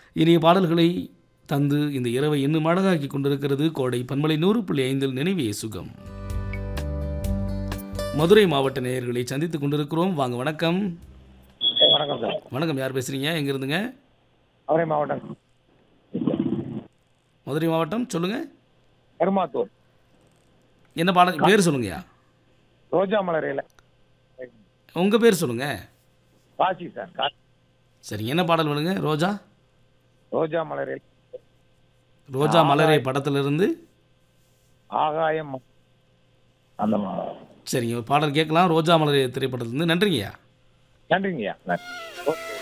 இனிய பாடல்களை தந்து இந்த இரவை இன்னும் அழகாக்கி கொண்டிருக்கிறது கோடை பன்மலை நூறு புள்ளி ஐந்தில் நினைவே சுகம் மதுரை மாவட்ட நேயர்களை சந்தித்துக் கொண்டிருக்கிறோம் வாங்க வணக்கம் வணக்கம் சார் வணக்கம் யார் பேசுறீங்க எங்க இருந்துங்க அவரை மாவட்டம் மதுரை மாவட்டம் சொல்லுங்க பெருமாத்தூர் என்ன பாடல் பேர் சொல்லுங்கய்யா ரோஜா மலரையில் உங்க பேர் சொல்லுங்க காசி சார் கா- சரி என்ன பாடல் வேணுங்க ரோஜா ரோஜா மலரில் ரோஜா மலரே படத்திலிருந்து ஆகாயம் ம- அந்த மா- சரிங்க ஒரு பாடல் கேட்கலாம் ரோஜா மலரே திரைப்படத்திலிருந்து நன்றிங்கய்யா நன்றிங்கய்யா நன்றி ஓகே